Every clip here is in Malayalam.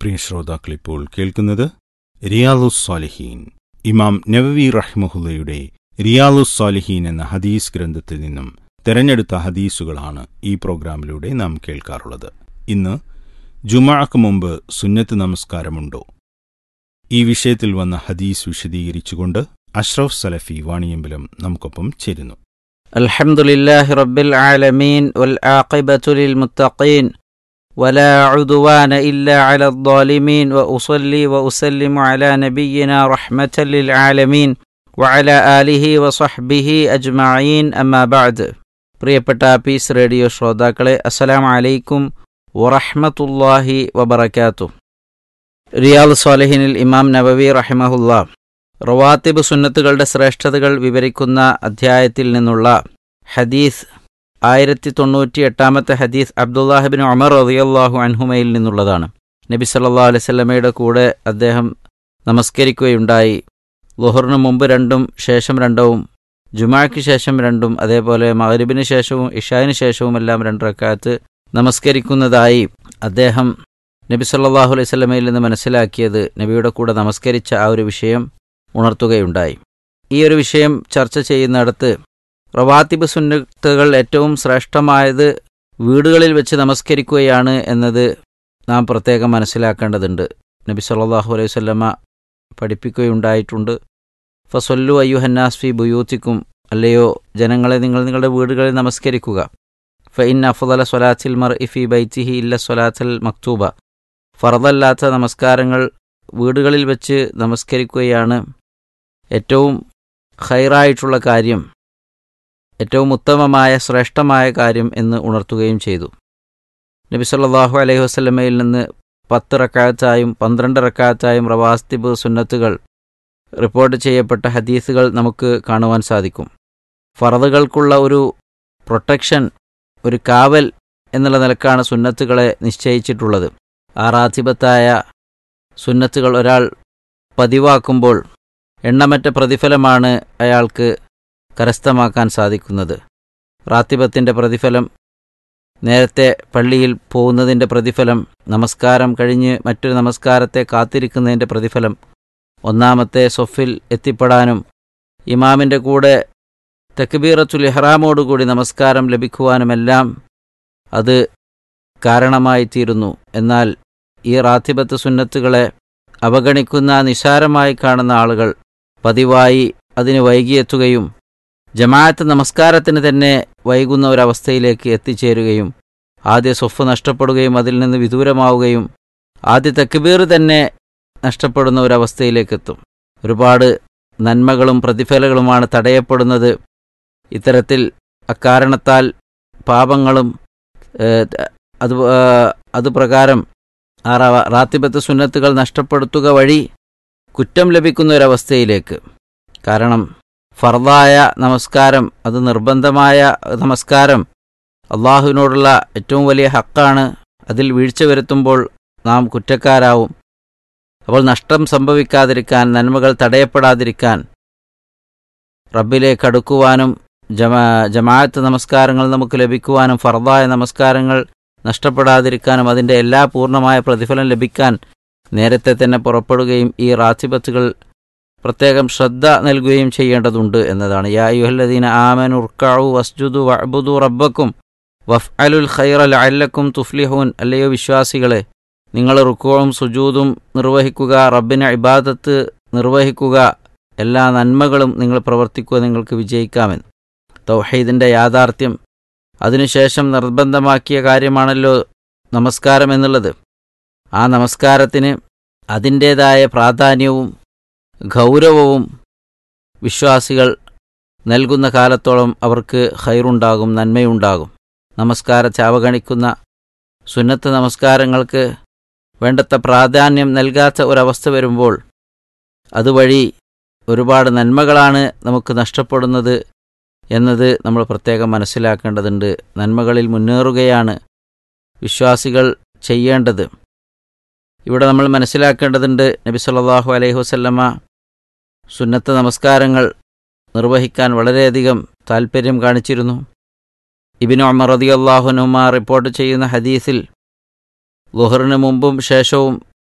പ്രിയ ശ്രോതാക്കൾ ഇപ്പോൾ കേൾക്കുന്നത് റിയാലുസ് സാലിഹീൻ ഇമാം നവവി റഹ്മഹുല്ലയുടെ റിയാലുസ് സാലിഹീൻ എന്ന ഹദീസ് ഗ്രന്ഥത്തിൽ നിന്നും തെരഞ്ഞെടുത്ത ഹദീസുകളാണ് ഈ പ്രോഗ്രാമിലൂടെ നാം കേൾക്കാറുള്ളത് ഇന്ന് ജുമാക്ക് മുമ്പ് സുന്നത്ത് നമസ്കാരമുണ്ടോ ഈ വിഷയത്തിൽ വന്ന ഹദീസ് വിശദീകരിച്ചുകൊണ്ട് അഷ്റഫ് സലഫി വാണിയമ്പലം നമുക്കൊപ്പം ചേരുന്നു الحمد لله رب العالمين والعاقبة للمتقين ولا عدوان إلا على الظالمين وأصلي وأسلم على نبينا رحمة للعالمين وعلى آله وصحبه أجمعين أما بعد പ്രിയപ്പെട്ട പീസ് റേഡിയോ ശ്രോതാക്കളെ അസ്സലാം അലൈക്കും വറഹ്മത്തുള്ളാഹി വബറകാതുഹു റിയാദ് സ്വാലിഹിനിൽ ഇമാം നബവി റഹിമഹുല്ലാ റവാത്തിബ് സുന്നത്തുകളുടെ ശ്രേഷ്ഠതകൾ വിവരിക്കുന്ന അധ്യായത്തിൽ നിന്നുള്ള ഹദീസ് ആയിരത്തി തൊണ്ണൂറ്റി എട്ടാമത്തെ ഹദീസ് അബ്ദുല്ലാഹിബിൻ ഉമർ റളിയല്ലാഹു അൻഹുമയിൽ നിന്നുള്ളതാണ് നബി സല്ലല്ലാഹു അലൈഹി വസല്ലമയുടെ കൂടെ അദ്ദേഹം നമസ്കരിക്കുകയുണ്ടായി ലുഹറിന് മുമ്പ് രണ്ടും ശേഷം രണ്ടവും ജുമാക്ക് ശേഷം രണ്ടും അതേപോലെ മഗ്രിബിന് ശേഷവും ഇഷാന് ശേഷവുമെല്ലാം രണ്ട് റക്കാത്ത് നമസ്കരിക്കുന്നതായി അദ്ദേഹം നബി സല്ലല്ലാഹു അലൈഹി വസല്ലമയിൽ നിന്ന് മനസ്സിലാക്കിയത് നബിയുടെ കൂടെ നമസ്കരിച്ച ആ ഒരു വിഷയം ഉണർത്തുകയുണ്ടായി ഈ ഒരു വിഷയം ചർച്ച ചെയ്യുന്നിടത്ത് റവാത്തിബ് സുന്നത്തുകൾ ഏറ്റവും ശ്രേഷ്ഠമായത് വീടുകളിൽ വെച്ച് നമസ്കരിക്കുകയാണ് എന്നത് നാം പ്രത്യേകം മനസ്സിലാക്കേണ്ടതുണ്ട് നബി സല്ലല്ലാഹു അലൈഹി വസല്ലമ പഠിപ്പിക്കുകയുണ്ടായിട്ടുണ്ട് ഫസൊല്ലു അയ്യുഹന്നാസ് ഫി ബുയൂത്തിക്കും അല്ലയോ ജനങ്ങളെ നിങ്ങൾ നിങ്ങളുടെ വീടുകളിൽ നമസ്കരിക്കുക ഫ ഇൻ അഫുദല സ്വലാത്തിൽ മർ ഇഫി ബൈത്തിഹി ഇല്ല സ്വലാത്തൽ മക്തൂബ ഫറദല്ലാത്ത നമസ്കാരങ്ങൾ വീടുകളിൽ വെച്ച് നമസ്കരിക്കുകയാണ് ഏറ്റവും ഖൈറായിട്ടുള്ള കാര്യം ഏറ്റവും ഉത്തമമായ ശ്രേഷ്ഠമായ കാര്യം എന്ന് ഉണർത്തുകയും ചെയ്തു നബി സല്ലല്ലാഹു അലൈഹി വസല്ലമയിൽ നിന്ന് പത്ത് റക്കാത്തായും പന്ത്രണ്ട് റക്കാത്തായും റവാസ്തിബ് സുന്നത്തുകൾ റിപ്പോർട്ട് ചെയ്യപ്പെട്ട ഹദീസുകൾ നമുക്ക് കാണുവാൻ സാധിക്കും ഫറദുകൾക്കുള്ള ഒരു പ്രൊട്ടക്ഷൻ ഒരു കാവൽ എന്നുള്ള നിലക്കാണ് സുന്നത്തുകളെ നിശ്ചയിച്ചിട്ടുള്ളത് ആറാധിപത്തായ സുന്നത്തുകൾ ഒരാൾ പതിവാക്കുമ്പോൾ എണ്ണമറ്റ പ്രതിഫലമാണ് അയാൾക്ക് കരസ്ഥമാക്കാൻ സാധിക്കുന്നത് റാത്തിബത്തിൻ്റെ പ്രതിഫലം നേരത്തെ പള്ളിയിൽ പോകുന്നതിൻ്റെ പ്രതിഫലം നമസ്കാരം കഴിഞ്ഞ് മറ്റൊരു നമസ്കാരത്തെ കാത്തിരിക്കുന്നതിൻ്റെ പ്രതിഫലം ഒന്നാമത്തെ സൊഫിൽ എത്തിപ്പെടാനും ഇമാമിൻ്റെ കൂടെ തക്ബീറത്തുൽ ഇഹ്റാമോടുകൂടി നമസ്കാരം ലഭിക്കുവാനുമെല്ലാം അത് കാരണമായി തീരുന്നു എന്നാൽ ഈ റാത്തിബത്ത് സുന്നത്തുകളെ അവഗണിക്കുന്ന നിസാരമായി കാണുന്ന ആളുകൾ പതിവായി അതിന് വൈകിയെത്തുകയും ജമാഅത്ത് നമസ്കാരത്തിന് തന്നെ വൈകുന്ന ഒരവസ്ഥയിലേക്ക് എത്തിച്ചേരുകയും ആദ്യ സ്വഫ് നഷ്ടപ്പെടുകയും അതിൽ നിന്ന് വിദൂരമാവുകയും ആദ്യ തക്ബീർ തന്നെ നഷ്ടപ്പെടുന്ന ഒരവസ്ഥയിലേക്കെത്തും ഒരുപാട് നന്മകളും പ്രതിഫലങ്ങളുമാണ് തടയപ്പെടുന്നത് ഇത്തരത്തിൽ അക്കാരണത്താൽ പാപങ്ങളും അത് അതുപ്രകാരം ആ റാത്തിബത്ത് സുന്നത്തുകൾ നഷ്ടപ്പെടുത്തുക വഴി കുറ്റം ലഭിക്കുന്ന ഒരവസ്ഥയിലേക്ക് കാരണം ഫർദായ നമസ്കാരം അത് നിർബന്ധമായ നമസ്കാരം അള്ളാഹുവിനോടുള്ള ഏറ്റവും വലിയ ഹക്കാണ് അതിൽ വീഴ്ച വരുത്തുമ്പോൾ നാം കുറ്റക്കാരാവും അപ്പോൾ നഷ്ടം സംഭവിക്കാതിരിക്കാൻ നന്മകൾ തടയപ്പെടാതിരിക്കാൻ റബ്ബിലേക്ക് അടുക്കുവാനും ജമാ ജമാഅത്ത് നമസ്കാരങ്ങൾ നമുക്ക് ലഭിക്കുവാനും ഫർദായ നമസ്കാരങ്ങൾ നഷ്ടപ്പെടാതിരിക്കാനും അതിൻ്റെ എല്ലാ പൂർണ്ണമായ പ്രതിഫലം ലഭിക്കാൻ നേരത്തെ തന്നെ പുറപ്പെടുകയും ഈ റാത്തിബത്തുകൾ പ്രത്യേകം ശ്രദ്ധ നൽകുകയും ചെയ്യേണ്ടതുണ്ട് എന്നതാണ് യാ യുഹല്ലദീന ആമനു ഉർക്കാവു വസ്ജുദു വഅബുദു റബ്ബക്കും വഫ് അലുൽ ഖൈറൽ അല്ലക്കും തുഫ്ലിഹൂൻ അല്ലയോ വിശ്വാസികളെ നിങ്ങൾ റുക്കോവും സുജൂതും നിർവഹിക്കുക റബ്ബിനെ ഇബാദത്ത് നിർവഹിക്കുക എല്ലാ നന്മകളും നിങ്ങൾ പ്രവർത്തിക്കുക നിങ്ങൾക്ക് വിജയിക്കാമെന്ന് തൗഹീദിൻ്റെ യാഥാർത്ഥ്യം അതിനുശേഷം നിർബന്ധമാക്കിയ കാര്യമാണല്ലോ നമസ്കാരം എന്നുള്ളത് ആ നമസ്കാരത്തിന് അതിൻ്റേതായ പ്രാധാന്യവും ഗൗരവവും വിശ്വാസികൾ നൽകുന്ന കാലത്തോളം അവർക്ക് ഹൈറുണ്ടാകും നന്മയുണ്ടാകും നമസ്കാരത്തെ അവഗണിക്കുന്ന സുന്നത്ത് നമസ്കാരങ്ങൾക്ക് വേണ്ടത്ര പ്രാധാന്യം നൽകാത്ത ഒരവസ്ഥ വരുമ്പോൾ അതുവഴി ഒരുപാട് നന്മകളാണ് നമുക്ക് നഷ്ടപ്പെടുന്നത് എന്നത് നമ്മൾ പ്രത്യേകം മനസ്സിലാക്കേണ്ടതുണ്ട് നന്മകളിൽ മുന്നേറുകയാണ് വിശ്വാസികൾ ചെയ്യേണ്ടത് ഇവിടെ നമ്മൾ മനസ്സിലാക്കേണ്ടതുണ്ട് നബി സല്ലല്ലാഹു അലൈഹി വസല്ലമ സുന്നത്ത് നമസ്കാരങ്ങൾ നിർവഹിക്കാൻ വളരെയധികം താൽപ്പര്യം കാണിച്ചിരുന്നു ഇബിന് ഉമർ റളിയല്ലാഹുനുമ റിപ്പോർട്ട് ചെയ്യുന്ന ഹദീസിൽ ലുഹറിന് മുമ്പും ശേഷവും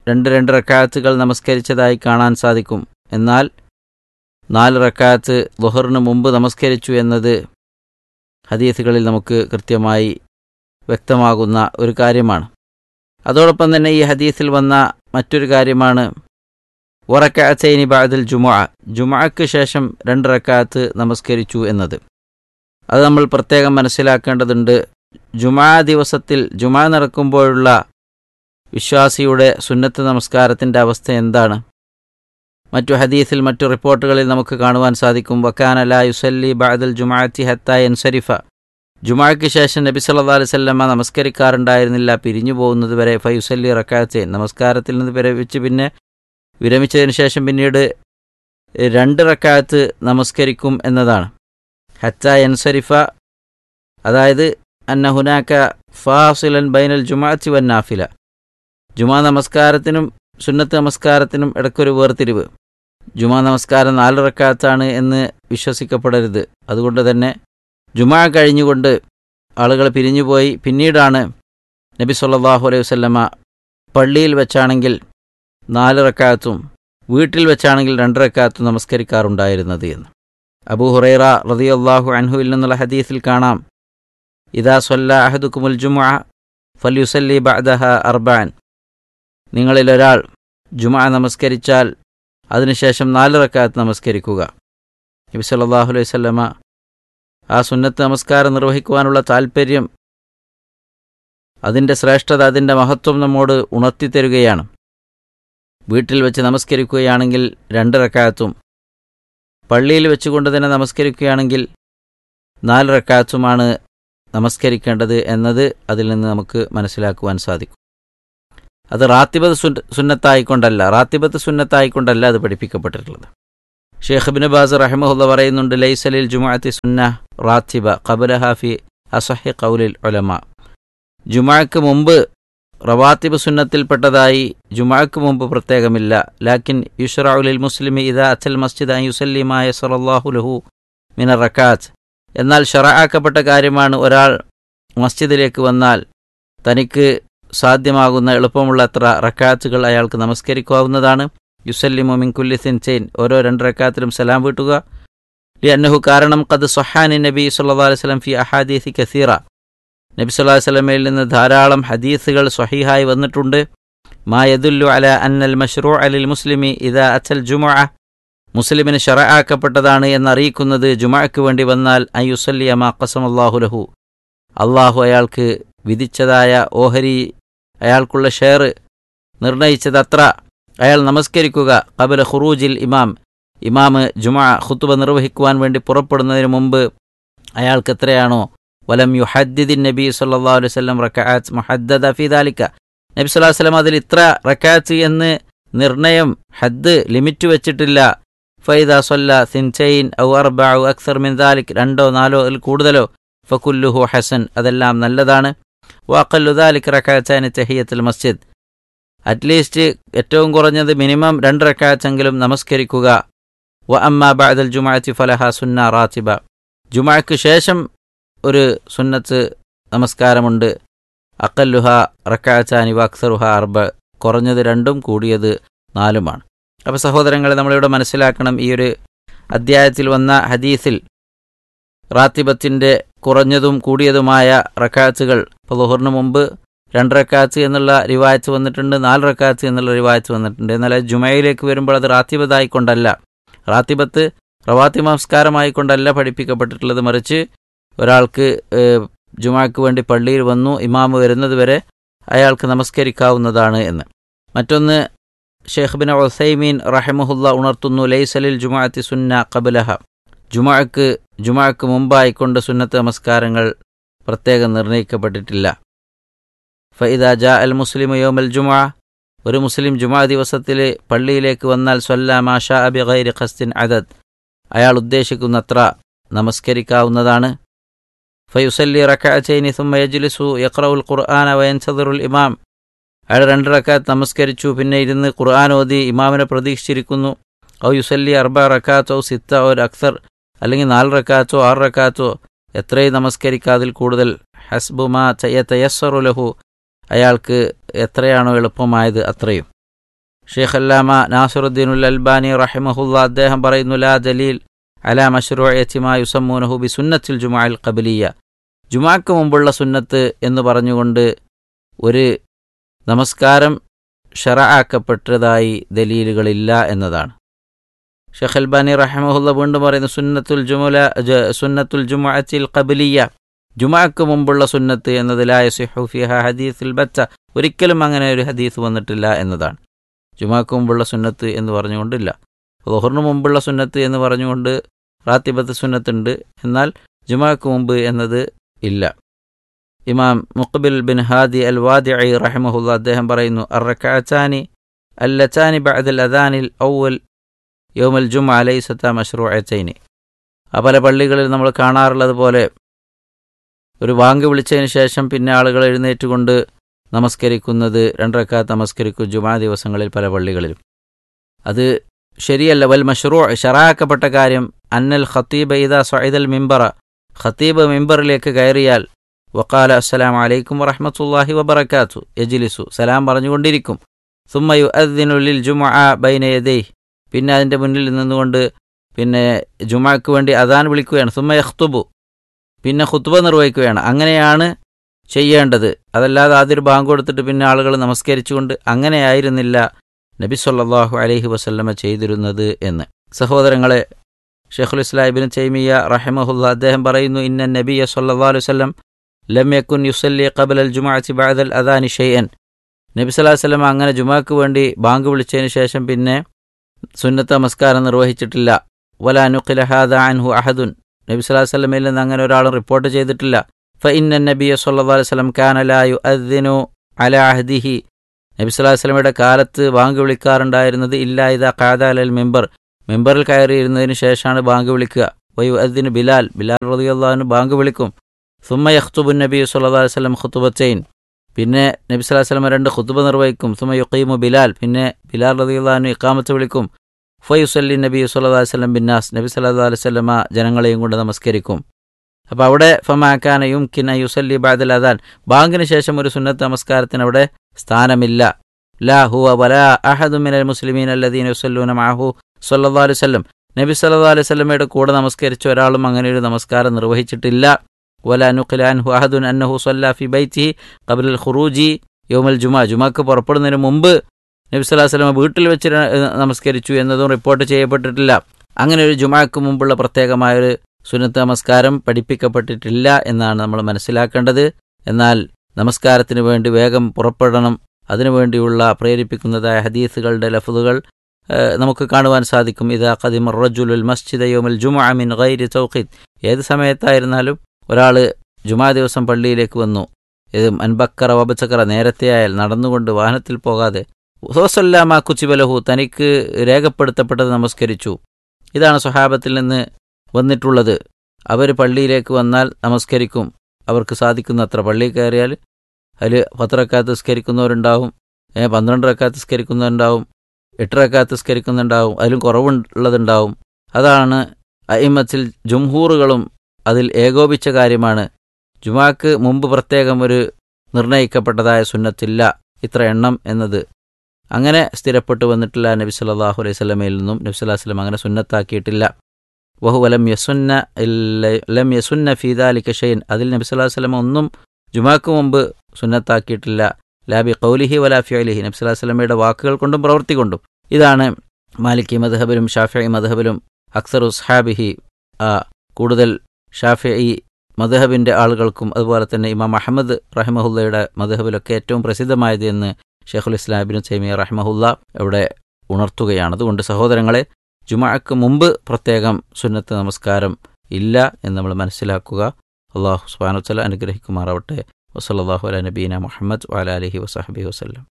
രണ്ട് രണ്ട് റക്കാത്തുകൾ നമസ്കരിച്ചതായി കാണാൻ സാധിക്കും എന്നാൽ നാല് റക്കാത്ത് ലുഹറിന് മുമ്പ് നമസ്കരിച്ചു എന്നത് ഹദീസുകളിൽ നമുക്ക് കൃത്യമായി വ്യക്തമാകുന്ന ഒരു കാര്യമാണ് അതോടൊപ്പം തന്നെ ഈ ഹദീസിൽ വന്ന മറ്റൊരു കാര്യമാണ് ഉറക്കാച്ചൈനി ബാദിൽ ജുമുഅ ജുമുഅക്ക് ശേഷം രണ്ട് റക്കാത്ത് നമസ്കരിച്ചു എന്നത് അത് നമ്മൾ പ്രത്യേകം മനസ്സിലാക്കേണ്ടതുണ്ട് ജുമാ ദിവസത്തിൽ ജുമാ നടക്കുമ്പോഴുള്ള വിശ്വാസിയുടെ സുന്നത്ത് നമസ്കാരത്തിൻ്റെ അവസ്ഥ എന്താണ് മറ്റു ഹദീസിൽ മറ്റു റിപ്പോർട്ടുകളിൽ നമുക്ക് കാണുവാൻ സാധിക്കും വക്കാന ലാ യുസല്ലി ബഅദൽ ജുമാഅത്തി ഹത്ത എൻസരിഫ ജുമാക്ക് ശേഷം നബി സല്ലല്ലാഹു അലൈഹി വസല്ലമ നമസ്കരിക്കാറുണ്ടായിരുന്നില്ല പിരിഞ്ഞു പോകുന്നത് വരെ ഫയുസല്ലി റക്കാത്തേൻ നമസ്കാരത്തിൽ നിന്ന് വിരമിച്ച് പിന്നെ വിരമിച്ചതിന് ശേഷം പിന്നീട് രണ്ട് റക്കാത്ത് നമസ്കരിക്കും എന്നതാണ് ഹത്ത എൻസരിഫ അതായത് അന്ന ഹുനാക്ക ഫാസിലൻ ബൈനൽ ജുമാഅത്തി വൻ നാഫില ജുമാ നമസ്കാരത്തിനും സുന്നത്ത് നമസ്കാരത്തിനും ഇടയ്ക്കൊരു വേർതിരിവ് ജുമാ നമസ്കാരം നാല് റക്കാത്താണ് എന്ന് വിശ്വസിക്കപ്പെടരുത് അതുകൊണ്ട് തന്നെ ജുമാ കഴിഞ്ഞുകൊണ്ട് ആളുകൾ പിരിഞ്ഞുപോയി പിന്നീടാണ് നബി സല്ലല്ലാഹു അലൈഹി വസല്ലമ പള്ളിയിൽ വെച്ചാണെങ്കിൽ നാല് റക്കാത്തും വീട്ടിൽ വെച്ചാണെങ്കിൽ രണ്ട് റക്കാത്തും നമസ്കരിക്കാറുണ്ടായിരുന്നത് എന്ന് അബൂ ഹുറൈറ റളിയല്ലാഹു അൻഹുവിൽ നിന്നുള്ള ഹദീസിൽ കാണാം ഇദാ സൊല്ല അഹദുക്കുമുൽ ജുമുഅ ഫല്യുസല്ലി ബഅദഹ അർബാൻ നിങ്ങളിലൊരാൾ ജുമ നമസ്കരിച്ചാൽ അതിനുശേഷം നാല് റക്കാത്ത് നമസ്കരിക്കുക നബി സല്ലല്ലാഹു അലൈഹി വസല്ലമ ആ സുന്നത്ത് നമസ്കാരം നിർവഹിക്കുവാനുള്ള താൽപ്പര്യം അതിൻ്റെ ശ്രേഷ്ഠത അതിൻ്റെ മഹത്വം നമ്മോട് ഉണർത്തിത്തരുകയാണ് വീട്ടിൽ വെച്ച് നമസ്കരിക്കുകയാണെങ്കിൽ രണ്ട് റക്കാത്തും പള്ളിയിൽ വെച്ചുകൊണ്ട് തന്നെ നമസ്കരിക്കുകയാണെങ്കിൽ നാല് റക്കാത്തുമാണ് നമസ്കരിക്കേണ്ടത് എന്നത് അതിൽ നിന്ന് നമുക്ക് മനസ്സിലാക്കുവാൻ സാധിക്കും അത് റാത്തിബത്ത് സുന്ന സുന്നത്തായിക്കൊണ്ടല്ല റാത്തിബത്ത് സുന്നത്തായിക്കൊണ്ടല്ല അത് പഠിപ്പിക്കപ്പെട്ടിട്ടുള്ളത് ഷേഖ് ബിൻ ബാസ് റഹ്മുല്ല പറയുന്നുണ്ട് ലൈസലിൽ ജുമാഅത്തി സുന്ന റാത്തിബ ഖബല ഹാഫി അസഹി ഖൗലിൽ ഉലമ ജുമാക്ക് മുമ്പ് റവാത്തിബ് സുന്നത്തിൽപ്പെട്ടതായി ജുമാക്ക് മുമ്പ് പ്രത്യേകമില്ല ലാക്കിൻ യുഷറഉലിൽ മുസ്ലിമി ഇദാ അച്ചൽ മസ്ജിദ് യുസല്ലിമായ സറല്ലാഹു ലഹു മിന റക്കാത്ത് എന്നാൽ ഷറആക്കപ്പെട്ട കാര്യമാണ് ഒരാൾ മസ്ജിദിലേക്ക് വന്നാൽ തനിക്ക് സാധ്യമാകുന്ന എളുപ്പമുള്ള അത്ര റക്കാത്തുകൾ അയാൾക്ക് നമസ്കരിക്കാവുന്നതാണ് യുസല്ലിമു മിൻകുല്ലി സിൻചൈൻ ഓരോ രണ്ട് റക്കാത്തിലും സലാം വീട്ടുക ലി അന്നഹു കാരണം ഖദ് സൊഹാനി നബി സല്ലല്ലാഹു അലൈഹി വസല്ലം ഫി അഹാദീസി കസീറ നബി സല്ലല്ലാഹു അലൈഹി വസല്ലമയിൽ നിന്ന് ധാരാളം ഹദീസുകൾ സ്വഹീഹായി വന്നിട്ടുണ്ട് മാ യദുല്ലു അല അന്നൽ മഷ്റൂ അലിൽ മുസ്ലിമി ഇദാ അച്ചൽ ജുമുഅ മുസ്ലിമിന് ഷറആക്കപ്പെട്ടതാണ് എന്നറിയിക്കുന്നത് ജുമഅക്ക് വേണ്ടി വന്നാൽ അയ്യുസല്ലി അമാ ഖസമല്ലാഹു ലഹു അള്ളാഹു അയാൾക്ക് വിധിച്ചതായ ഓഹരി അയാൾക്കുള്ള ഷെയർ നിർണയിച്ചതത്ര അയാൾ നമസ്കരിക്കുക കബല ഖുറൂജിൽ ഇമാം ഇമാമ് ജുമാ ഖുത്തുബ നിർവഹിക്കുവാൻ വേണ്ടി പുറപ്പെടുന്നതിന് മുമ്പ് അയാൾക്ക് എത്രയാണോ വലം യുഹദ്ദിദിൻ നബി സല്ലല്ലാഹു അലൈഹി വസല്ലം റകഅത്ത് മുഹദ്ദദ ഫീ ദാലിക നബി സല്ലല്ലാഹു അലൈഹി വസല്ലം അതിൽ ഇത്ര റകഅത്ത് എന്ന് നിർണയം ഹദ് ലിമിറ്റ് വെച്ചിട്ടില്ല ഫൈദ സൊല്ല സിൻചൈൻ ഔ അർബ ഔ അക്സർ മിൻ ദാലിക് രണ്ടോ നാലോ അതിൽ കൂടുതലോ ഫകുല്ലുഹു ഹസൻ അതെല്ലാം നല്ലതാണ് വാക്കല്ലു ദാലിക് റക്കാച്ചാനി തഹിയത്തുൽ മസ്ജിദ് അറ്റ്ലീസ്റ്റ് ഏറ്റവും കുറഞ്ഞത് മിനിമം രണ്ട് റക്കാച്ചെങ്കിലും നമസ്കരിക്കുക വ അമ്മ ബഅദൽ ജുമാഅത്തി ഫലഹ സുന്ന റാത്തിബ ജുമാക്ക് ശേഷം ഒരു സുന്നത്ത് നമസ്കാരമുണ്ട് അക്കല്ലുഹ റക്കാച്ചാനി വക്സറുഹ അർബ കുറഞ്ഞത് രണ്ടും കൂടിയത് നാലുമാണ് അപ്പോൾ സഹോദരങ്ങളെ നമ്മളിവിടെ മനസ്സിലാക്കണം ഈ ഒരു അദ്ധ്യായത്തിൽ വന്ന ഹദീസിൽ റാത്തിബത്തിൻ്റെ കുറഞ്ഞതും കൂടിയതുമായ റക്കാത്തുകൾ ഇപ്പോൾ ലുഹറിന് മുമ്പ് രണ്ട് റക്കാത്ത് എന്നുള്ള റിവായത്ത് വന്നിട്ടുണ്ട് നാല് റക്കാത്ത് എന്നുള്ള റിവായത്ത് വന്നിട്ടുണ്ട് എന്നാൽ ജുമയിലേക്ക് വരുമ്പോൾ അത് റാത്തിബത്തായിക്കൊണ്ടല്ല റാത്തിബത്ത് റവാത്തി നമസ്കാരമായിക്കൊണ്ടല്ല പഠിപ്പിക്കപ്പെട്ടിട്ടുള്ളത് മറിച്ച് ഒരാൾക്ക് ജുമാക്ക് വേണ്ടി പള്ളിയിൽ വന്നു ഇമാമ് വരുന്നത് വരെ അയാൾക്ക് നമസ്കരിക്കാവുന്നതാണ് എന്ന് മറ്റൊന്ന് ഷെയ്ഖ് ബിൻ ഒസൈമീൻ റഹമുല്ല ഉണർത്തുന്നു ലൈസലിൽ ജുമാഅത്തി സുന്ന കബലഹ ജുമാക്ക് ജുമാക്ക് മുമ്പായിക്കൊണ്ട് സുന്നത്ത് നമസ്കാരങ്ങൾ പ്രത്യേകം നിർണയിക്കപ്പെട്ടിട്ടില്ല ഫൈദ ജാ അൽ മുസ്ലിം യോമൽ ജുമാ ഒരു മുസ്ലിം ജുമാ ദിവസത്തിൽ പള്ളിയിലേക്ക് വന്നാൽ സൊല്ല മാഷാ അബി ഗൈരി ഖസ്തിൻ അദദ് അയാൾ ഉദ്ദേശിക്കുന്നത്ര നമസ്കരിക്കാവുന്നതാണ് ഫയുസല്ലി റക്കാച്ചൈനി സുമ്മ യജ്ലിസു യഖ്റഉൽ ഖുർആന വയൻസദിറുൽ ഇമാം അയാൾ രണ്ട് റക്കാത്ത് നമസ്കരിച്ചു പിന്നെ ഇരുന്ന് ഖുർആൻ ഓതി ഇമാമിനെ പ്രതീക്ഷിച്ചിരിക്കുന്നു ഔ യുസല്ലി അർബ റക്കാത്തോ സിത്ത ഒരു അക്സർ അല്ലെങ്കിൽ നാല് റക്കാത്തോ ആറ് റക്കാത്തോ എത്രയും നമസ്കരിക്കാതിൽ കൂടുതൽ ഹസ്ബുമാ ചയ തയസ്സറു ലഹു അയാൾക്ക് എത്രയാണോ എളുപ്പമായത് അത്രയും ഷെയ്ഖ് അല്ലാമ നാസുറുദ്ദീനുൽ അൽബാനി റഹിമഹുല്ല അദ്ദേഹം പറയുന്നു ലാ ദലീൽ അലാ മഷ്റൂഅത്തിമാ യുസമ്മൂനഹു ബി സുന്നത്തിൽ ജുമാഅൽ ഖബലിയ ജുമാക്ക് മുമ്പുള്ള സുന്നത്ത് എന്ന് പറഞ്ഞുകൊണ്ട് ഒരു നമസ്കാരം ഷറആക്കപ്പെട്ടതായി ദലീലുകളില്ല എന്നതാണ് ഷെയ്ഖ് അൽബാനി റഹിമഹുല്ല വീണ്ടും പറയുന്നു സുന്നത്തുൽ ജുമുല ജ- സുന്നത്തുൽ ജുമുഅത്തിൽ ഖബലിയ ജുമാക്ക് മുമ്പുള്ള സുന്നത്ത് എന്നതിലായ സിഹുഫിഹ ഹദീസിൽ ബച്ച ഒരിക്കലും അങ്ങനെ ഒരു ഹദീസ് വന്നിട്ടില്ല എന്നതാണ് ജുമാക്ക് മുമ്പുള്ള സുന്നത്ത് എന്ന് പറഞ്ഞുകൊണ്ടില്ല ലുഹറിന് മുമ്പുള്ള സുന്നത്ത് എന്ന് പറഞ്ഞുകൊണ്ട് റാത്തിബത്ത് സുന്നത്തുണ്ട് എന്നാൽ ജുമാക്ക് മുമ്പ് എന്നത് ഇല്ല ഇമാം മുഖബിൽ ബിൻ ഹാദി അൽ വാദി റഹിമഹുല്ല അദ്ദേഹം പറയുന്നു അറക്കാച്ചാനി അല്ലച്ചാനി ബഅദൽ അദാനിൽ ഔവൽ യോമൽ ജുമ അലൈസത്ത മഷ്റൂഅച്ചൈനി ആ പല പള്ളികളിൽ നമ്മൾ കാണാറുള്ളത് പോലെ ഒരു വാങ്ക് വിളിച്ചതിന് ശേഷം പിന്നെ ആളുകൾ എഴുന്നേറ്റുകൊണ്ട് നമസ്കരിക്കുന്നത് രണ്ടരക്കാത്ത് നമസ്കരിക്കും ജുമാ ദിവസങ്ങളിൽ പല പള്ളികളിലും അത് ശരിയല്ല വൽ മഷ്റൂ ഷറാക്കപ്പെട്ട കാര്യം അന്നൽ ഖത്തീബ് ഇദാ സൊയ്ദൽ മിമ്പറ ഖത്തീബ് മിമ്പറിലേക്ക് കയറിയാൽ വക്കാല അസ്സലാം അലൈക്കും വറഹമത്തുല്ലാഹി വബറക്കാത്തു യജിലിസു സലാം പറഞ്ഞുകൊണ്ടിരിക്കും സുമ്മയു അദ്ദിനുള്ളിൽ ജുമ ബൈനയദൈ പിന്നെ അതിൻ്റെ മുന്നിൽ നിന്നുകൊണ്ട് പിന്നെ ജുമാക്ക് വേണ്ടി അദാൻ വിളിക്കുകയാണ് സുമ്മ യഖ്തുബു പിന്നെ ഖുത്ബ നിർവഹിക്കുകയാണ് അങ്ങനെയാണ് ചെയ്യേണ്ടത് അതല്ലാതെ ആദ്യം ഒരു ബാങ്ക് കൊടുത്തിട്ട് പിന്നെ ആളുകൾ നമസ്കരിച്ചുകൊണ്ട് അങ്ങനെയായിരുന്നില്ല നബി സല്ലല്ലാഹു അലൈഹി വസല്ലമ ചെയ്തിരുന്നത് എന്ന് സഹോദരങ്ങളെ ഷെയ്ഖുൽ ഇസ്ലാഹിബിൻ തൈമിയ റഹിമഹുല്ല അദ്ദേഹം പറയുന്നു ഇന്ന നബിയ സല്ലല്ലാഹു അലൈഹി വസല്ലം ലം യക്കുൻ യുസല്ലി ഖബല അൽ ജുമുഅത്തി ബഅദൽ അദാനി ഷൈഅൻ നബി സല്ലല്ലാഹു അലൈഹി വസല്ലം അങ്ങനെ ജുമാക്ക് വേണ്ടി ബാങ്ക് വിളിച്ചതിന് ശേഷം പിന്നെ സുന്നത്ത് നമസ്കാരം നിർവഹിച്ചിട്ടില്ല വല നുഖില ഹാദ അൻഹു അഹദുൻ നബി സല്ലല്ലാഹു അലൈഹി വസല്ലമയിൽ നിന്ന് അങ്ങനെ ഒരാളും റിപ്പോർട്ട് ചെയ്തിട്ടില്ല ഫഇന്ന നബിയ സല്ലല്ലാഹു അലൈഹി വസല്ലം കാന ലാ യുഅദ്ദിനു അല അഹ്ദിഹി നബി സല്ലല്ലാഹു അലൈഹി വസല്ലമയുടെ കാലത്ത് ബാങ്ക് വിളിക്കാറുണ്ടായിരുന്നത് ഇല്ലാ ഇദാ ഖാദ അലൽ മിമ്പർ മിമ്പറിൽ കയറിയിരുന്നതിന് ശേഷമാണ് ബാങ്ക് വിളിക്കുക വയു അദ്ദിന് ബിലാൽ ബിലാൽ റളിയല്ലാഹു ബാങ്ക് വിളിക്കും സുമ്മ യഖ്തുബു നബി സല്ലല്ലാഹു അലൈഹി വസല്ലം ഖുതുബത്തൈൻ പിന്നെ നബി സല്ലല്ലാഹു അലൈഹി വസല്ലം രണ്ട് ഖുതുബ നിർവഹിക്കും സുമ്മ യുഖീമു ബിലാൽ പിന്നെ ബിലാൽ റളിയല്ലാഹു ഇഖാമത്ത് വിളിക്കും ഫയുസല്ലി നബി സല്ലല്ലാഹു അലൈഹി വസല്ലം ബിന്നാസ് നബി സല്ലല്ലാഹു അലൈഹി വസല്ലമ ജനങ്ങളെയും കൊണ്ട് നമസ്കരിക്കും അപ്പോൾ അവിടെ ഫമാക്കാന യുംകിൻ അൻ യുസല്ലി ബഅദൽ അദാൻ ബാങ്കിന് ശേഷം ഒരു സുന്നത്ത് നമസ്കാരത്തിന് അവിടെ സ്ഥാനമില്ല ലാ ഹുവ വലാ അഹദു മിനൽ മുസ്ലിമീൻ അല്ലദീന യുസല്ലൂന മഅഹു സല്ലല്ലാഹു അലൈഹി വസല്ലം നബി സല്ലല്ലാഹു അലൈഹി വസല്ലമയുടെ കൂടെ നമസ്കരിച്ച ഒരാളും അങ്ങനെ ഒരു നമസ്കാരം നിർവഹിച്ചിട്ടില്ല വല നുഖില അൻഹു അഹദുൻ അന്നഹു സല്ല ഫി ബൈത്തിഹി ഖബ്ല അൽ ഖുറൂജി യൗമൽ ജുമാ ജുമാക്ക് പുറപ്പെടുന്നതിന് മുമ്പ് നബി സല്ലല്ലാഹു അലൈഹി വസല്ലം വീട്ടിൽ വെച്ച് ര- നമസ്കരിച്ചു എന്നതും റിപ്പോർട്ട് ചെയ്യപ്പെട്ടിട്ടില്ല അങ്ങനെ ഒരു ജുമാക്ക് മുമ്പുള്ള പ്രത്യേകമായൊരു സുന്നത്ത് നമസ്കാരം പഠിപ്പിക്കപ്പെട്ടിട്ടില്ല എന്നാണ് നമ്മൾ മനസ്സിലാക്കേണ്ടത് എന്നാൽ നമസ്കാരത്തിന് വേണ്ടി വേഗം പുറപ്പെടണം അതിനുവേണ്ടിയുള്ള പ്രേരിപ്പിക്കുന്നതായ ഹദീസുകളുടെ ലഫ്ലുകൾ ഏഹ്, നമുക്ക് കാണുവാൻ സാധിക്കും ഇതാ ഖദിമ റജുലുൽ മസ്ജിദ യോമൽ ജുമുഅ മിൻ ഗൈരി തൗഖീദ് ഏത് സമയത്തായിരുന്നാലും ഒരാൾ ജുമാ ദിവസം പള്ളിയിലേക്ക് വന്നു ഇത് അൻബക്കറ വബച്ചക്കറ നേരത്തെ ആയാൽ നടന്നുകൊണ്ട് വാഹനത്തിൽ പോകാതെ സോസല്ലാമ കുച്ചിബലഹു തനിക്ക് രേഖപ്പെടുത്തപ്പെട്ടത് നമസ്കരിച്ചു ഇതാണ് സ്വഹാബത്തിൽ നിന്ന് വന്നിട്ടുള്ളത് അവർ പള്ളിയിലേക്ക് വന്നാൽ നമസ്കരിക്കും അവർക്ക് സാധിക്കുന്നത്ര പള്ളിയിൽ കയറിയാൽ അതിൽ പത്ത് റക്കാത്ത് നിസ്കരിക്കുന്നവരുണ്ടാവും ഏ, പന്ത്രണ്ട് റക്കാത്ത് നിസ്കരിക്കുന്നവരുണ്ടാവും എട്ട് റക്കാത്ത് നിസ്കരിക്കുന്നുണ്ടാവും അതിലും കുറവുള്ളതുണ്ടാവും അതാണ് അയിമത്തിൽ ജുംഹൂറുകളും അതിൽ ഏകോപിച്ച കാര്യമാണ് ജുമാക്ക് മുമ്പ് പ്രത്യേകം ഒരു നിർണയിക്കപ്പെട്ടതായ സുന്നത്തില്ല ഇത്ര എണ്ണം എന്നത് അങ്ങനെ സ്ഥിരപ്പെട്ടു വന്നിട്ടില്ല നബി സല്ലല്ലാഹു അലൈഹി സ്വലമയിൽ നിന്നും നബി സല്ലല്ലാഹു അലൈഹി വസല്ലം അങ്ങനെ സുന്നത്താക്കിയിട്ടില്ല വഹു ലം യസുന്ന ഇല്ല- ലം യസുന്ന ഫീദാലിക ഷൈൻ അതിൽ നബി സല്ലല്ലാഹു അലൈഹി വസല്ലം ഒന്നും ജുമാക്ക് മുമ്പ് സുന്നത്താക്കിയിട്ടില്ല ലാബി കൗലിഹി വലാ ഫിഅലിഹി നബി സല്ലല്ലാഹു അലൈഹി വസല്ലമയുടെ വാക്കുകൾ കൊണ്ടും പ്രവൃത്തി കൊണ്ടും ഇതാണ് മാലിക്കി മദ്ഹബിലും ഷാഫിഈ മദ്ഹബിലും അക്സർ ഉസ്ഹാബിഹി ആ, കൂടുതൽ ഷാഫിഈ മദ്ഹബിൻ്റെ ആളുകൾക്കും അതുപോലെ തന്നെ ഇമാം അഹമ്മദ് റഹിമഹുല്ലയുടെ മദ്ഹബിലൊക്കെ ഏറ്റവും പ്രസിദ്ധമായത് എന്ന് ഷെയ്ഖുൽ ഇസ്ലാം ഇബ്നു തൈമിയ റഹിമഹുല്ല ഇവിടെ ഉണർത്തുകയാണ് അതുകൊണ്ട് സഹോദരങ്ങളെ ജുമാക്ക് മുമ്പ് പ്രത്യേകം സുന്നത്ത് നമസ്കാരം ഇല്ല എന്ന് നമ്മൾ മനസ്സിലാക്കുക അള്ളാഹു സുബാനുത്തല അനുഗ്രഹിക്കുമാറാവട്ടെ വസല്ലാഹു അല നബീന മുഹമ്മദ് വാല അലഹി വസഹബി വസ്ലം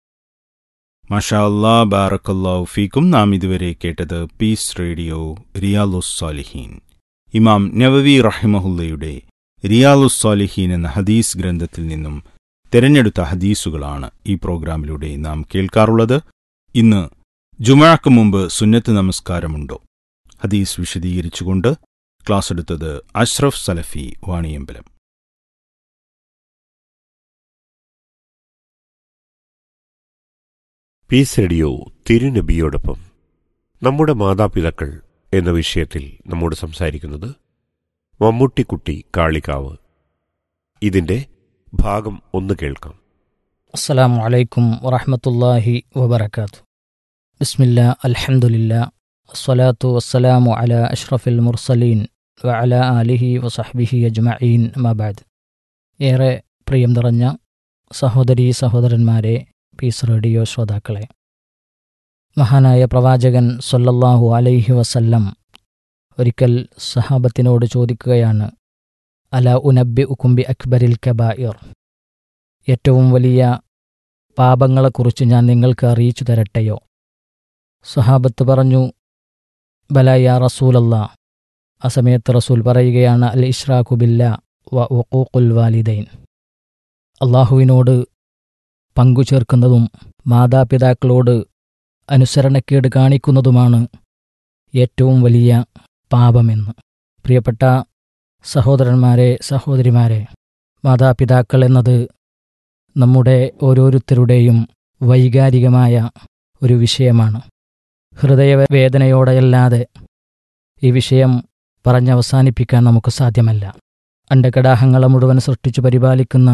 മഷാ അല്ലാ ബാറക്കല്ലാഹു ഫീക്കും നാം ഇതുവരെ കേട്ടത് പീസ് റേഡിയോ റിയാലുസ് സാലിഹീൻ ഇമാം നവവി റഹിമഹുല്ലയുടെ റിയാലുസ് സാലിഹീൻ എന്ന ഹദീസ് ഗ്രന്ഥത്തിൽ നിന്നും തിരഞ്ഞെടുത്ത ഹദീസുകളാണ് ഈ പ്രോഗ്രാമിലൂടെ നാം കേൾക്കാറുള്ളത് ഇന്ന് ജുമാക്ക് മുമ്പ് സുന്നത്ത് നമസ്കാരമുണ്ടോ ഹദീസ് വിശദീകരിച്ചുകൊണ്ട് ക്ലാസ് എടുത്തത് അഷ്റഫ് സലഫി വാണിയമ്പലം പീസ് റേഡിയോ തിരുനബിയോടൊപ്പം നമ്മുടെ മാതാപിതാക്കൾ എന്ന വിഷയത്തിൽ നമ്മോട് സംസാരിക്കുന്നത് മമ്മൂട്ടിക്കുട്ടി കാളികാവ് ഇതിന്റെ ഭാഗം ഒന്ന് കേൾക്കാം السلام عليكم ورحمة الله وبركاته بسم الله الحمد لله الصلاة والسلام على أشرف المرسلين وعلى آله وصحبه أجمعين ما بعد ഏറെ പ്രിയം നിറഞ്ഞ സഹോദരീ സഹോദരന്മാരെ പീസ് റേഡിയോ ശ്രോതാക്കളെ മഹാനായ പ്രവാചകൻ സൊല്ലല്ലാഹു അലൈഹി വസല്ലം ഒരിക്കൽ സഹാബത്തിനോട് ചോദിക്കുകയാണ് അല ഉനബി ഉക്കുംബി അക്ബരിൽ കബായിർ ഏറ്റവും വലിയ പാപങ്ങളെക്കുറിച്ച് ഞാൻ നിങ്ങൾക്ക് അറിയിച്ചു തരട്ടെയോ സഹാബത്ത് പറഞ്ഞു ബലയ റസൂലല്ല ആ സമയത്ത് റസൂൽ പറയുകയാണ് അൽ ഇഷ്റാഖുബില്ല വ ഉഖൂഖുൽ വാലിദൈൻ അള്ളാഹുവിനോട് പങ്കു ചേർക്കുന്നതും മാതാപിതാക്കളോട് അനുസരണക്കേട് കാണിക്കുന്നതുമാണ് ഏറ്റവും വലിയ പാപമെന്ന് പ്രിയപ്പെട്ട സഹോദരന്മാരെ സഹോദരിമാരെ മാതാപിതാക്കൾ എന്നത് നമ്മുടെ ഓരോരുത്തരുടെയും വൈകാരികമായ ഒരു വിഷയമാണ് ഹൃദയവേദനയോടെയല്ലാതെ ഈ വിഷയം പറഞ്ഞവസാനിപ്പിക്കാൻ നമുക്ക് സാധ്യമല്ല അണ്ടകടാഹങ്ങളെ മുഴുവൻ സൃഷ്ടിച്ചു പരിപാലിക്കുന്ന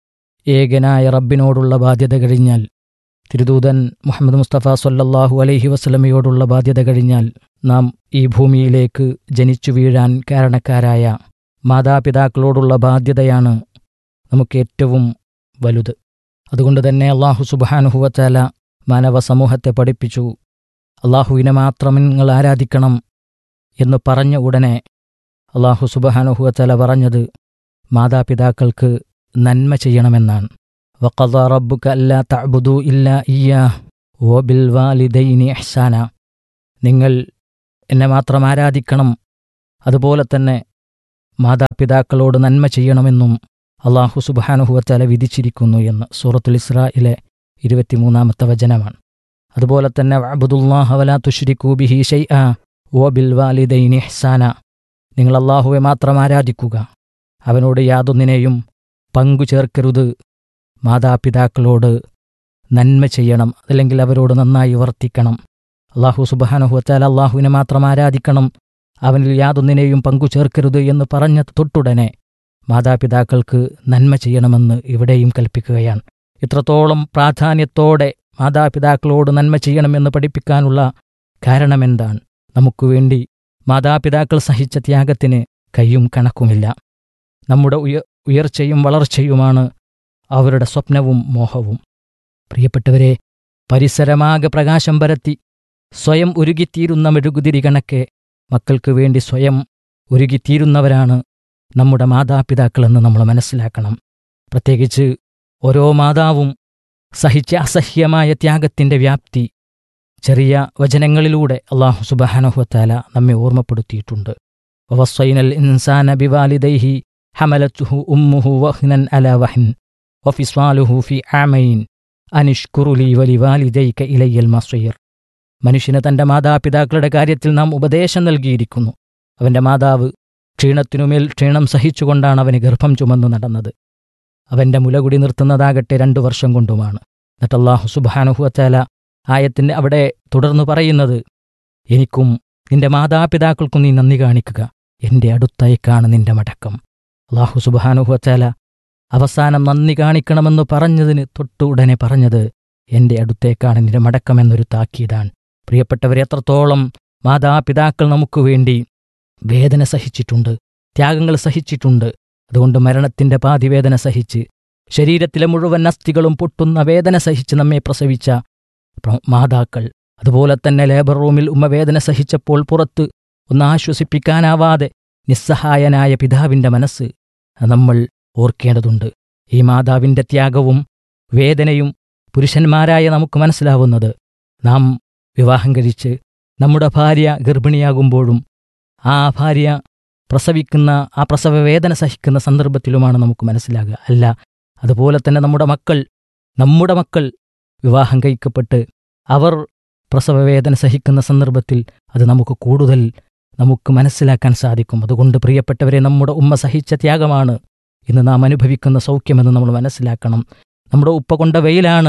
ഏകനായ റബ്ബിനോടുള്ള ബാധ്യത കഴിഞ്ഞാൽ തിരുദൂതൻ മുഹമ്മദ് മുസ്തഫ സൊല്ലല്ലാഹു അലൈഹി വസല്ലമയോടുള്ള ബാധ്യത കഴിഞ്ഞാൽ നാം ഈ ഭൂമിയിലേക്ക് ജനിച്ചു വീഴാൻ കാരണക്കാരായ മാതാപിതാക്കളോടുള്ള ബാധ്യതയാണ് നമുക്ക് ഏറ്റവും വലുത് അതുകൊണ്ട് തന്നെ അള്ളാഹു സുബാനുഹുവച്ചാല മാനവ സമൂഹത്തെ പഠിപ്പിച്ചു അള്ളാഹുവിനെ മാത്രം നിങ്ങൾ ആരാധിക്കണം എന്ന് പറഞ്ഞ ഉടനെ അള്ളാഹു സുബഹാനുഹുവച്ചാല പറഞ്ഞത് മാതാപിതാക്കൾക്ക് നന്മ ചെയ്യണമെന്നാണ് വഖദ റബ്ബുക അല്ലാ തഅബുദു ഇല്ലാ ഇയ്യാ വബിൽ വാലിദൈനി ഇഹ്സാന നിങ്ങൾ എന്നെ മാത്രം ആരാധിക്കണം അതുപോലെ തന്നെ മാതാപിതാക്കളോട് നന്മ ചെയ്യണമെന്നും അള്ളാഹു സുബാനുഹുവത്തല വിധിച്ചിരിക്കുന്നു എന്ന് സൂറത്തുൽ ഇസ്രായിലെ ഇരുപത്തിമൂന്നാമത്തെ വചനമാണ് അതുപോലെ തന്നെ അബുദുല്ലാഹവല തുഷ്രിഖൂബിഹി ഷൈ ആ ഓ ബിൽ വാലിദൈനി ഹ്സാന നിങ്ങൾ അള്ളാഹുവെ മാത്രം ആരാധിക്കുക അവനോട് യാതൊന്നിനെയും പങ്കു ചേർക്കരുത് മാതാപിതാക്കളോട് നന്മ ചെയ്യണം അല്ലെങ്കിൽ അവരോട് നന്നായി വർത്തിക്കണം അള്ളാഹു സുബാനുഹുവത്താൽ അള്ളാഹുവിനെ മാത്രം ആരാധിക്കണം അവനിൽ യാതൊന്നിനെയും പങ്കു ചേർക്കരുത് എന്ന് പറഞ്ഞ തൊട്ടുടനെ മാതാപിതാക്കൾക്ക് നന്മ ചെയ്യണമെന്ന് ഇവിടെയും കൽപ്പിക്കുകയാണ് ഇത്രത്തോളം പ്രാധാന്യത്തോടെ മാതാപിതാക്കളോട് നന്മ ചെയ്യണമെന്ന് പഠിപ്പിക്കാനുള്ള കാരണമെന്താണ് നമുക്കു വേണ്ടി മാതാപിതാക്കൾ സഹിച്ച ത്യാഗത്തിന് കയ്യും കണക്കുമില്ല നമ്മുടെ ഉയ ഉയർച്ചയും വളർച്ചയുമാണ് അവരുടെ സ്വപ്നവും മോഹവും പ്രിയപ്പെട്ടവരെ പരിസരമാകെ പ്രകാശം പരത്തി സ്വയം ഉരുകിത്തീരുന്ന മെഴുകുതിരി കണക്കെ മക്കൾക്ക് വേണ്ടി സ്വയം ഉരുകിത്തീരുന്നവരാണ് നമ്മുടെ മാതാപിതാക്കളെന്ന് നമ്മൾ മനസ്സിലാക്കണം പ്രത്യേകിച്ച് ഓരോ മാതാവും സഹിച്ച അസഹ്യമായ ത്യാഗത്തിന്റെ വ്യാപ്തി ചെറിയ വചനങ്ങളിലൂടെ അള്ളാഹു സുബാനഹുത്താല നമ്മെ ഓർമ്മപ്പെടുത്തിയിട്ടുണ്ട് വസ്വൈനൽ ഇൻസാന ബിവാലിദൈഹി ഹമലത്തുഹു ഉമ്മുഹു വഹ്നൻ അല വഹ്ൻ വഫിസ്വാലുഹു ഫി ആമൈൻ അനിഷ്കുറുലി വലിവാലിദൈക ഇലയ്യൽ മസ്വയർ മനുഷ്യന് തന്റെ മാതാപിതാക്കളുടെ കാര്യത്തിൽ നാം ഉപദേശം നൽകിയിരിക്കുന്നു അവന്റെ മാതാവ് ക്ഷീണത്തിനുമേൽ ക്ഷീണം സഹിച്ചുകൊണ്ടാണ് അവന് ഗർഭം ചുമന്നു നടന്നത് അവന്റെ മുലകുടി നിർത്തുന്നതാകട്ടെ രണ്ടു വർഷം കൊണ്ടുമാണ് എന്നിട്ട് അള്ളാഹു സുബാനുഹുവച്ചാല ആയത്തിന് അവിടെ തുടർന്നു പറയുന്നത് എനിക്കും നിന്റെ മാതാപിതാക്കൾക്കും നീ നന്ദി കാണിക്കുക എന്റെ അടുത്തേക്കാണ് നിന്റെ മടക്കം അള്ളാഹു സുബാനുഹുവച്ചാല അവസാനം നന്ദി കാണിക്കണമെന്ന് പറഞ്ഞതിന് തൊട്ടു ഉടനെ പറഞ്ഞത് എന്റെ അടുത്തേക്കാണ് നിന്റെ മടക്കമെന്നൊരു താക്കീതാണ് പ്രിയപ്പെട്ടവരെ എത്രത്തോളം മാതാപിതാക്കൾ നമുക്ക് വേണ്ടി വേദന സഹിച്ചിട്ടുണ്ട് ത്യാഗങ്ങൾ സഹിച്ചിട്ടുണ്ട് അതുകൊണ്ട് മരണത്തിന്റെ പാതിവേദന സഹിച്ച് ശരീരത്തിലെ മുഴുവൻ അസ്ഥികളും പൊട്ടുന്ന വേദന സഹിച്ച് നമ്മെ പ്രസവിച്ച മാതാക്കൾ അതുപോലെ തന്നെ ലേബർ റൂമിൽ ഉമ്മ വേദന സഹിച്ചപ്പോൾ പുറത്ത് ഒന്ന് ആശ്വസിപ്പിക്കാനാവാതെ നിസ്സഹായനായ പിതാവിന്റെ മനസ്സ് നമ്മൾ ഓർക്കേണ്ടതുണ്ട് ഈ മാതാവിന്റെ ത്യാഗവും വേദനയും പുരുഷന്മാരായ നമുക്ക് മനസ്സിലാവുന്നത് നാം വിവാഹം കഴിച്ച് നമ്മുടെ ഭാര്യ ഗർഭിണിയാകുമ്പോഴും ആ ഭാര്യ പ്രസവിക്കുന്ന ആ പ്രസവ വേദന സഹിക്കുന്ന സന്ദർഭത്തിലുമാണ് നമുക്ക് മനസ്സിലാകുക അല്ല അതുപോലെ തന്നെ നമ്മുടെ മക്കൾ നമ്മുടെ മക്കൾ വിവാഹം കഴിക്കപ്പെട്ട് അവർ പ്രസവവേദന സഹിക്കുന്ന സന്ദർഭത്തിൽ അത് നമുക്ക് കൂടുതൽ നമുക്ക് മനസ്സിലാക്കാൻ സാധിക്കും അതുകൊണ്ട് പ്രിയപ്പെട്ടവരെ നമ്മുടെ ഉമ്മ സഹിച്ച ത്യാഗമാണ് ഇന്ന് നാം അനുഭവിക്കുന്ന സൗഖ്യമെന്ന് നമ്മൾ മനസ്സിലാക്കണം നമ്മുടെ ഉപ്പ കൊണ്ട വെയിലാണ്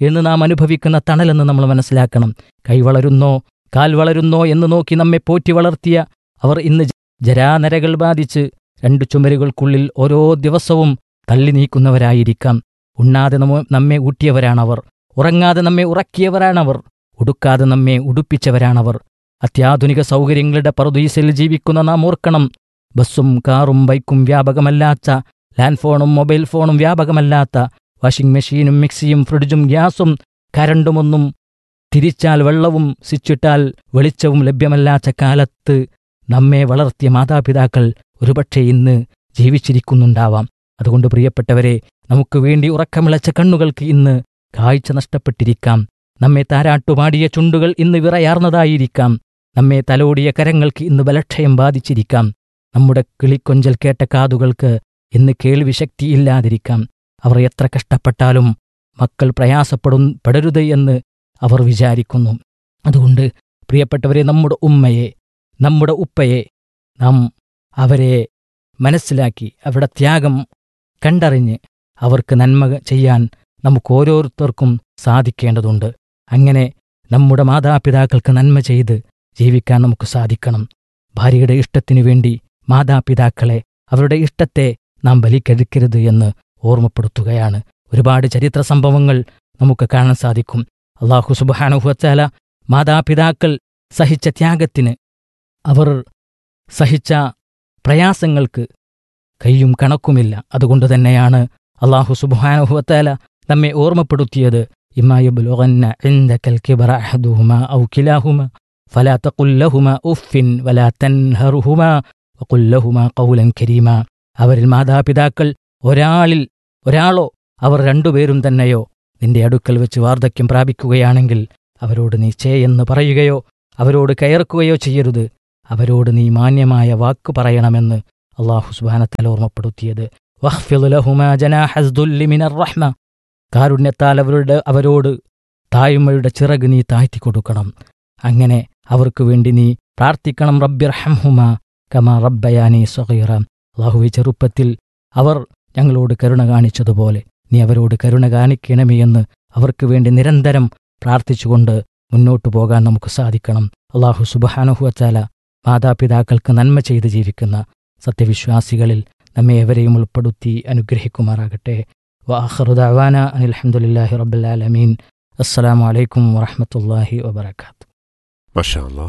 എന്ന് നാം അനുഭവിക്കുന്ന തണലെന്ന് നമ്മൾ മനസ്സിലാക്കണം കൈ വളരുന്നോ കാൽ വളരുന്നോ എന്ന് നോക്കി നമ്മെ പോറ്റി വളർത്തിയ അവർ ഇന്ന് ജ- ജരാനരകൾ ബാധിച്ച് രണ്ടു ചുമരുകൾക്കുള്ളിൽ ഓരോ ദിവസവും തള്ളി നീക്കുന്നവരായിരിക്കാം ഉണ്ണാതെ നമ്മ- നമ്മെ ഊട്ടിയവരാണവർ ഉറങ്ങാതെ നമ്മെ ഉറക്കിയവരാണവർ ഉടുക്കാതെ നമ്മെ ഉടുപ്പിച്ചവരാണവർ അത്യാധുനിക സൗകര്യങ്ങളുടെ പറുദീസിൽ ജീവിക്കുന്ന നാം ഓർക്കണം ബസ്സും കാറും ബൈക്കും വ്യാപകമല്ലാത്ത ലാൻഡ് ഫോണും മൊബൈൽ ഫോണും വ്യാപകമല്ലാത്ത വാഷിംഗ് മെഷീനും മിക്സിയും ഫ്രിഡ്ജും ഗ്യാസും കരണ്ടുമൊന്നും തിരിച്ചാൽ വെള്ളവും സ്വിച്ചിട്ടാൽ വെളിച്ചവും ലഭ്യമല്ലാത്ത കാലത്ത് നമ്മെ വളർത്തിയ മാതാപിതാക്കൾ ഒരുപക്ഷെ ഇന്ന് ജീവിച്ചിരിക്കുന്നുണ്ടാവാം അതുകൊണ്ട് പ്രിയപ്പെട്ടവരെ നമുക്ക് വേണ്ടി ഉറക്കമിളച്ച കണ്ണുകൾക്ക് ഇന്ന് കാഴ്ച നഷ്ടപ്പെട്ടിരിക്കാം നമ്മെ താരാട്ടുപാടിയ ചുണ്ടുകൾ ഇന്ന് വിറയാർന്നതായിരിക്കാം നമ്മെ തലോടിയ കരങ്ങൾക്ക് ഇന്ന് ബലക്ഷയം ബാധിച്ചിരിക്കാം നമ്മുടെ കിളിക്കൊഞ്ചൽ കേട്ട കാതുകൾക്ക് ഇന്ന് കേൾവി ശക്തിയില്ലാതിരിക്കാം അവർ എത്ര കഷ്ടപ്പെട്ടാലും മക്കൾ പ്രയാസപ്പെടും പെടരുത് എന്ന് അവർ വിചാരിക്കുന്നു അതുകൊണ്ട് പ്രിയപ്പെട്ടവരെ നമ്മുടെ ഉമ്മയെ നമ്മുടെ ഉപ്പയെ നാം അവരെ മനസ്സിലാക്കി അവരുടെ ത്യാഗം കണ്ടറിഞ്ഞ് അവർക്ക് നന്മ ചെയ്യാൻ നമുക്ക് ഓരോരുത്തർക്കും സാധിക്കേണ്ടതുണ്ട് അങ്ങനെ നമ്മുടെ മാതാപിതാക്കൾക്ക് നന്മ ചെയ്ത് ജീവിക്കാൻ നമുക്ക് സാധിക്കണം ഭാര്യയുടെ ഇഷ്ടത്തിനു വേണ്ടി മാതാപിതാക്കളെ അവരുടെ ഇഷ്ടത്തെ നാം ബലിക്കെടുക്കരുത് എന്ന് ഓർമ്മപ്പെടുത്തുകയാണ് ഒരുപാട് ചരിത്ര സംഭവങ്ങൾ നമുക്ക് കാണാൻ സാധിക്കും അള്ളാഹു സുബാനുഹുവച്ചാല മാതാപിതാക്കൾ സഹിച്ച ത്യാഗത്തിന് അവർ സഹിച്ച പ്രയാസങ്ങൾക്ക് കയ്യും കണക്കുമില്ല അതുകൊണ്ട് തന്നെയാണ് അള്ളാഹു സുബാനുഹുവത്താല നമ്മെ ഓർമ്മപ്പെടുത്തിയത് ഇമായുബുലുഗന്ന عندك الكبر أحدهما أو كلاهما فلا تقل لهما أف ولا تنهرهما وقل لهما قولا كريما അവരിൽ മാതാപിതാക്കൾ ഒരാളിൽ ഒരാളോ അവർ രണ്ടുപേരും തന്നെയോ നിന്റെ അടുക്കൽ വെച്ച് വാർദ്ധക്യം പ്രാപിക്കുകയാണെങ്കിൽ അവരോട് നീ ചേ എന്ന് പറയുകയോ അവരോട് കയർക്കുകയോ ചെയ്യരുത് അവരോട് നീ മാന്യമായ വാക്ക് പറയണമെന്ന് അള്ളാഹു സുബാനത്താൽ ഓർമ്മപ്പെടുത്തിയത് വഹ്ഫിദ് ലഹുമാ ജനാഹ ദുല്ലി മിനർ റഹ്മ കാരുണ്യത്താൽ അവരുടെ അവരോട് തായ്മയുടെ ചിറക് നീ താഴ്ത്തി കൊടുക്കണം അങ്ങനെ അവർക്ക് വേണ്ടി നീ പ്രാർത്ഥിക്കണം റബ്ബിർഹംഹുമ കമ റബ്ബയാനി സഗീറ അള്ളാഹുവെ ചെറുപ്പത്തിൽ അവർ ഞങ്ങളോട് കരുണ കാണിച്ചതുപോലെ നീ അവരോട് കരുണ കാണിക്കണമേ എന്ന് അവർക്ക് വേണ്ടി നിരന്തരം പ്രാർത്ഥിച്ചുകൊണ്ട് മുന്നോട്ടു പോകാൻ നമുക്ക് സാധിക്കണം അള്ളാഹു സുബഹാനുഹുവച്ചാല മാതാപിതാക്കൾക്ക് നന്മ ചെയ്ത് ജീവിക്കുന്ന സത്യവിശ്വാസികളിൽ നമ്മെ എവരെയും ഉൾപ്പെടുത്തി അനുഗ്രഹിക്കുമാറാകട്ടെ വാഹറുദാന അനിൽഹമുല്ലാഹി റബ്ബുലാലമീൻ അസ്സലാമു അലൈക്കും വറഹമത്തല്ലാഹി വബർക്കാത്തു മഷാ അല്ലാ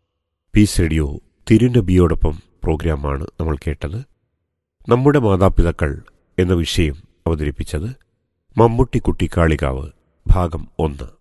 പീസ് റേഡിയോ തിരുനബിയോടൊപ്പം പ്രോഗ്രാമാണ് നമ്മൾ കേട്ടത് നമ്മുടെ മാതാപിതാക്കൾ എന്ന വിഷയം അവതരിപ്പിച്ചത് മമ്മൂട്ടിക്കുട്ടി കാളികാവ് ഭാഗം ഒന്ന്